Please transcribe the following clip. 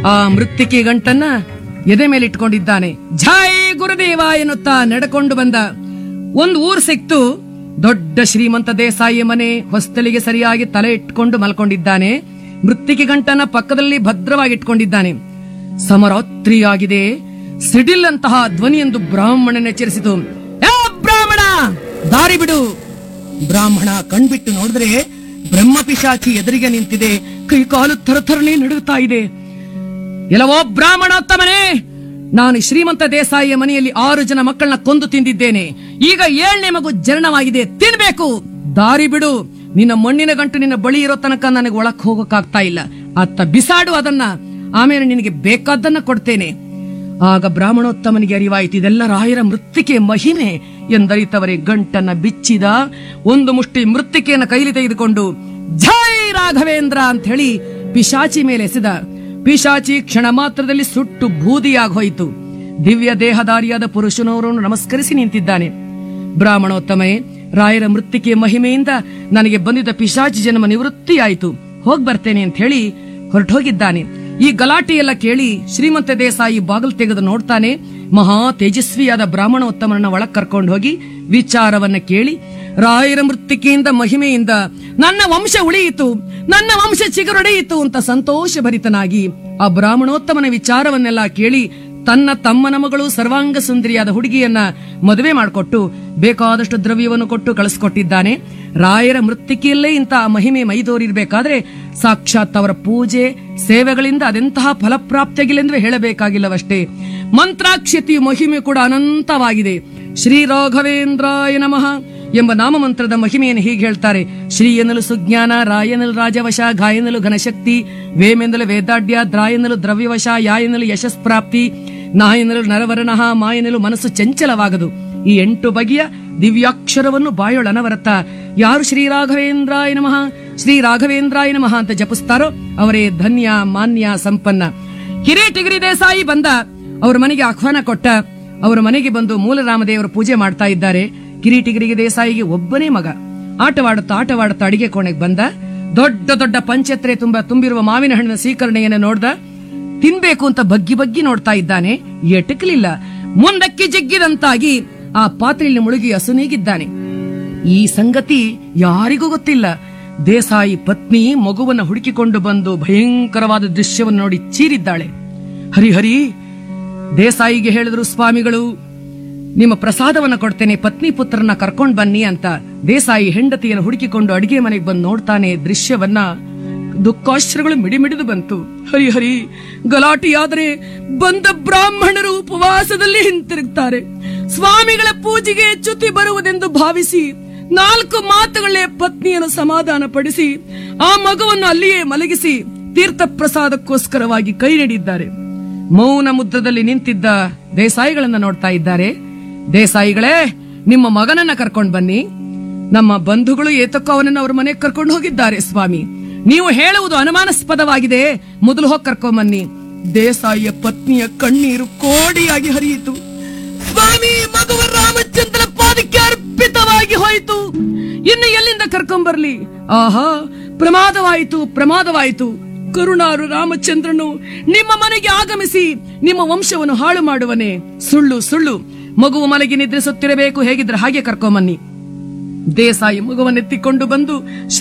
ಆ ಮೃತ್ತಿಕೆ ಗಂಟನ್ನ ಎದೆ ಮೇಲೆ ಇಟ್ಕೊಂಡಿದ್ದಾನೆ ಜೈ ಗುರುದೇವ ಎನ್ನುತ್ತಾ ನಡ್ಕೊಂಡು ಬಂದ ಒಂದು ಊರ್ ಸಿಕ್ತು ದೊಡ್ಡ ಶ್ರೀಮಂತ ದೇಸಾಯಿಯ ಮನೆ ಹೊಸ್ತಲಿಗೆ ಸರಿಯಾಗಿ ತಲೆ ಇಟ್ಕೊಂಡು ಮಲ್ಕೊಂಡಿದ್ದಾನೆ ಮೃತ್ತಿಕೆ ಗಂಟನ ಪಕ್ಕದಲ್ಲಿ ಭದ್ರವಾಗಿ ಇಟ್ಕೊಂಡಿದ್ದಾನೆ ಸಮರಾತ್ರಿಯಾಗಿದೆ ಸಿಡಿಲ್ ಅಂತಹ ಧ್ವನಿಯೊಂದು ಬ್ರಾಹ್ಮಣನ ಎಚ್ಚರಿಸಿತು "ಏ ಬ್ರಾಹ್ಮಣ ದಾರಿ ಬಿಡು ಬ್ರಾಹ್ಮಣ ಕಣ್ಬಿಟ್ಟು ನೋಡಿದ್ರೆ ಬ್ರಹ್ಮ ಪಿಶಾಚಿ ಎದುರಿಗೆ ನಿಂತಿದೆ ಕೈ ಕಾಲು ಥರಥರನೆ ನಡುಗುತ್ತಾ ಇದೆ ಎಲ್ಲವೋ ಬ್ರಾಹ್ಮಣೋತ್ತಮನೇ ನಾನು ಶ್ರೀಮಂತ ದೇಸಾಯಿಯ ಮನೆಯಲ್ಲಿ ಆರು ಜನ ಮಕ್ಕಳನ್ನ ಕೊಂದು ತಿಂದಿದ್ದೇನೆ ಈಗ ಏಳನೇ ಮಗು ಜನನವಾಗಿದೆ ತಿನ್ಬೇಕು ದಾರಿ ಬಿಡು ನಿನ್ನ ಮಣ್ಣಿನ ಗಂಟು ನಿನ್ನ ಬಳಿ ಇರೋ ತನಕ ನನಗೆ ಒಳಕ್ ಹೋಗಕ್ಕಾಗ್ತಾ ಇಲ್ಲ ಅತ್ತ ಬಿಸಾಡು ಅದನ್ನ ಆಮೇಲೆ ನಿನಗೆ ಬೇಕಾದ್ದನ್ನ ಕೊಡ್ತೇನೆ ಆಗ ಬ್ರಾಹ್ಮಣೋತ್ತಮನಿಗೆ ಅರಿವಾಯಿತು ಇದೆಲ್ಲ ರಾಯರ ಮೃತ್ತಿಕೆ ಮಹಿಮೆ ಎಂದರಿತವರೇ ಗಂಟನ್ನ ಬಿಚ್ಚಿದ ಒಂದು ಮುಷ್ಟಿ ಮೃತ್ತಿಕೆಯನ್ನು ಕೈಲಿ ತೆಗೆದುಕೊಂಡು ಜೈ ರಾಘವೇಂದ್ರ ಅಂತ ಹೇಳಿ ಪಿಶಾಚಿ ಮೇಲೆ ಎಸೆದ ಪಿಶಾಚಿ ಕ್ಷಣ ಮಾತ್ರದಲ್ಲಿ ಸುಟ್ಟು ಬೂದಿಯಾಗಿ ಹೋಯಿತು ದಿವ್ಯ ದೇಹಧಾರಿಯಾದ ಪುರುಷನವರನ್ನು ನಮಸ್ಕರಿಸಿ ನಿಂತಿದ್ದಾನೆ ಬ್ರಾಹ್ಮಣೋತ್ತಮೇ ರಾಯರ ಮೃತ್ತಿಕೆಯ ಮಹಿಮೆಯಿಂದ ನನಗೆ ಬಂದಿದ್ದ ಪಿಶಾಚಿ ಜನ್ಮ ನಿವೃತ್ತಿಯಾಯಿತು ಹೋಗ್ ಬರ್ತೇನೆ ಅಂತ ಹೇಳಿ ಹೊರಟೋಗಿದ್ದಾನೆ ಈ ಗಲಾಟೆ ಎಲ್ಲ ಕೇಳಿ ಶ್ರೀಮಂತ ದೇಸಾಯಿ ಬಾಗಿಲು ತೆಗೆದು ನೋಡ್ತಾನೆ ಮಹಾ ತೇಜಸ್ವಿಯಾದ ಬ್ರಾಹ್ಮಣೋತ್ತಮನನ್ನ ಒಳಗ್ ಕರ್ಕೊಂಡು ಹೋಗಿ ವಿಚಾರವನ್ನ ಕೇಳಿ ರಾಯರ ಮೃತ್ತಿಕೆಯಿಂದ ಮಹಿಮೆಯಿಂದ ನನ್ನ ವಂಶ ಉಳಿಯಿತು ನನ್ನ ವಂಶ ಚಿಗುರೊಡೆಯಿತು ಅಂತ ಸಂತೋಷ ಭರಿತನಾಗಿ ಆ ಬ್ರಾಹ್ಮಣೋತ್ತಮನ ವಿಚಾರವನ್ನೆಲ್ಲ ಕೇಳಿ ತನ್ನ ತಮ್ಮನ ಮಗಳು ಸರ್ವಾಂಗ ಸುಂದರಿಯಾದ ಹುಡುಗಿಯನ್ನ ಮದುವೆ ಮಾಡಿಕೊಟ್ಟು ಬೇಕಾದಷ್ಟು ದ್ರವ್ಯವನ್ನು ಕೊಟ್ಟು ಕಳಿಸ್ಕೊಟ್ಟಿದ್ದಾನೆ ರಾಯರ ಮೃತ್ತಿಕೆಯಲ್ಲೇ ಇಂತಹ ಮಹಿಮೆ ಮೈದೋರಿರ್ಬೇಕಾದ್ರೆ ಸಾಕ್ಷಾತ್ ಅವರ ಪೂಜೆ ಸೇವೆಗಳಿಂದ ಅದೆಂತಹ ಫಲಪ್ರಾಪ್ತಿಯಾಗಿಲ್ಲ ಹೇಳಬೇಕಾಗಿಲ್ಲವಷ್ಟೇ ಮಂತ್ರಾಕ್ಷತಿ ಮಹಿಮೆ ಕೂಡ ಅನಂತವಾಗಿದೆ ಶ್ರೀ ರಾಘವೇಂದ್ರಾಯ ನಮಃ ಎಂಬ ನಾಮಮಂತ್ರದ ಮಹಿಮೆಯನ್ನು ಹೀಗೆ ಹೇಳ್ತಾರೆ ಶ್ರೀ ಎನ್ನಲು ಸುಜ್ಞಾನ ರಾಯನಲು ರಾಜವಶ ಗಾಯನಲು ಘನಶಕ್ತಿ ವೇಮೆಂದಲು ವೇದಾಢ್ಯ ದ್ರಾಯನಲು ದ್ರವ್ಯವಶ ಯಾಯನಲು ಯಶಸ್ಪ್ರಾಪ್ತಿ ನಾಯನಲು ನರವರಣಃ ಮಾಯನಲು ಮನಸ್ಸು ಚಂಚಲವಾಗದು ಈ ಎಂಟು ಬಗೆಯ ದಿವ್ಯಾಕ್ಷರವನ್ನು ಬಾಯೊಳನವರತ ಯಾರು ಶ್ರೀ ರಾಘವೇಂದ್ರಾಯ ನಮಃ ಶ್ರೀ ರಾಘವೇಂದ್ರಾಯ ನಮಃ ಅಂತ ಜಪಿಸ್ತಾರೋ ಅವರೇ ಧನ್ಯ ಮಾನ್ಯ ಸಂಪನ್ನ ಕಿರೀಟಿಗಿರಿ ದೇಸಾಯಿ ಬಂದ ಅವರ ಮನೆಗೆ ಆಹ್ವಾನ ಕೊಟ್ಟ ಅವರ ಮನೆಗೆ ಬಂದು ಮೂಲರಾಮದೇವರ ಪೂಜೆ ಮಾಡ್ತಾ ಇದ್ದಾರೆ ಕಿರೀಟಿಗಿರಿಗೆ ದೇಸಾಯಿಗೆ ಒಬ್ಬನೇ ಮಗ ಆಟವಾಡುತ್ತಾ ಆಟವಾಡುತ್ತಾ ಅಡಿಗೆ ಕೋಣೆಗೆ ಬಂದ ದೊಡ್ಡ ದೊಡ್ಡ ಪಂಚತ್ರೆ ತುಂಬ ತುಂಬಿರುವ ಮಾವಿನ ಹಣ್ಣಿನ ಸ್ವೀಕರಣೆಯನ್ನು ನೋಡ್ದ ತಿನ್ಬೇಕು ಅಂತ ಬಗ್ಗಿ ಬಗ್ಗಿ ನೋಡ್ತಾ ಇದ್ದಾನೆ ಎಟಕಲಿಲ್ಲ ಮುಂದಕ್ಕೆ ಜಗ್ಗಿದಂತಾಗಿ ಆ ಪಾತ್ರೆಯಲ್ಲಿ ಮುಳುಗಿ ಹಸುನೀಗಿದ್ದಾನೆ ಈ ಸಂಗತಿ ಯಾರಿಗೂ ಗೊತ್ತಿಲ್ಲ ದೇಸಾಯಿ ಪತ್ನಿ ಮಗುವನ್ನ ಹುಡುಕಿಕೊಂಡು ಬಂದು ಭಯಂಕರವಾದ ದೃಶ್ಯವನ್ನು ನೋಡಿ ಚೀರಿದ್ದಾಳೆ ಹರಿಹರಿ ದೇಸಾಯಿಗೆ ಹೇಳಿದ್ರು ಸ್ವಾಮಿಗಳು ನಿಮ್ಮ ಪ್ರಸಾದವನ್ನ ಕೊಡ್ತೇನೆ ಪತ್ನಿ ಪುತ್ರನ ಕರ್ಕೊಂಡ್ ಬನ್ನಿ ಅಂತ ದೇಸಾಯಿ ಹೆಂಡತಿಯನ್ನು ಹುಡುಕಿಕೊಂಡು ಅಡಿಗೆ ಮನೆಗೆ ಬಂದು ನೋಡ್ತಾನೆ ದೃಶ್ಯವನ್ನ ದುಃಖಾಶ್ರಗಳು ಮಿಡಿಮಿಡಿದು ಬಂತು ಹರಿಹರಿ ಗಲಾಟೆಯಾದರೆ ಬಂದ ಬ್ರಾಹ್ಮಣರು ಉಪವಾಸದಲ್ಲಿ ಹಿಂತಿರುಗ್ತಾರೆ ಸ್ವಾಮಿಗಳ ಪೂಜೆಗೆ ಚ್ಯುತಿ ಬರುವುದೆಂದು ಭಾವಿಸಿ ನಾಲ್ಕು ಮಾತುಗಳೇ ಪತ್ನಿಯನ್ನು ಸಮಾಧಾನ ಪಡಿಸಿ ಆ ಮಗುವನ್ನು ಅಲ್ಲಿಯೇ ಮಲಗಿಸಿ ತೀರ್ಥ ಪ್ರಸಾದಕ್ಕೋಸ್ಕರವಾಗಿ ಕೈ ನೀಡಿದ್ದಾರೆ ಮೌನ ಮುದ್ರದಲ್ಲಿ ನಿಂತಿದ್ದ ದೇಸಾಯಿಗಳನ್ನ ನೋಡ್ತಾ ಇದ್ದಾರೆ ದೇಸಾಯಿಗಳೇ ನಿಮ್ಮ ಮಗನನ್ನ ಕರ್ಕೊಂಡ್ ಬನ್ನಿ ನಮ್ಮ ಬಂಧುಗಳು ಏತಕ್ಕೋ ಅವನನ್ನು ಅವ್ರ ಮನೆಗೆ ಕರ್ಕೊಂಡು ಹೋಗಿದ್ದಾರೆ ಸ್ವಾಮಿ ನೀವು ಹೇಳುವುದು ಅನುಮಾನಾಸ್ಪದವಾಗಿದೆ ಮೊದಲು ಹೋಗಿ ಕರ್ಕೊಂಬನ್ನಿ ದೇಸಾಯಿಯ ಪತ್ನಿಯ ಕಣ್ಣೀರು ಕೋಡಿಯಾಗಿ ಹರಿಯಿತು ಸ್ವಾಮಿ ಮಗುವ ರಾಮಚಂದ್ರ ಪಾದಕ್ಕೆ ಅರ್ಪಿತವಾಗಿ ಹೋಯಿತು ಇನ್ನು ಎಲ್ಲಿಂದ ಕರ್ಕೊಂಬರ್ಲಿ ಆಹಾ ಪ್ರಮಾದವಾಯಿತು ಪ್ರಮಾದವಾಯಿತು ಕರುಣಾರು ರಾಮಚಂದ್ರನು ನಿಮ್ಮ ಮನೆಗೆ ಆಗಮಿಸಿ ನಿಮ್ಮ ವಂಶವನ್ನು ಹಾಳು ಮಾಡುವನೆ ಸುಳ್ಳು ಸುಳ್ಳು ಮಗುವು ಮಲಗಿ ನಿದ್ರಿಸುತ್ತಿರಬೇಕು ಹೇಗಿದ್ರೆ ಹಾಗೆ ಕರ್ಕೊಂಬನ್ನಿ ದೇಸಾಯಿ ಮಗುವನ್ನೆತ್ತಿಕೊಂಡು ಬಂದು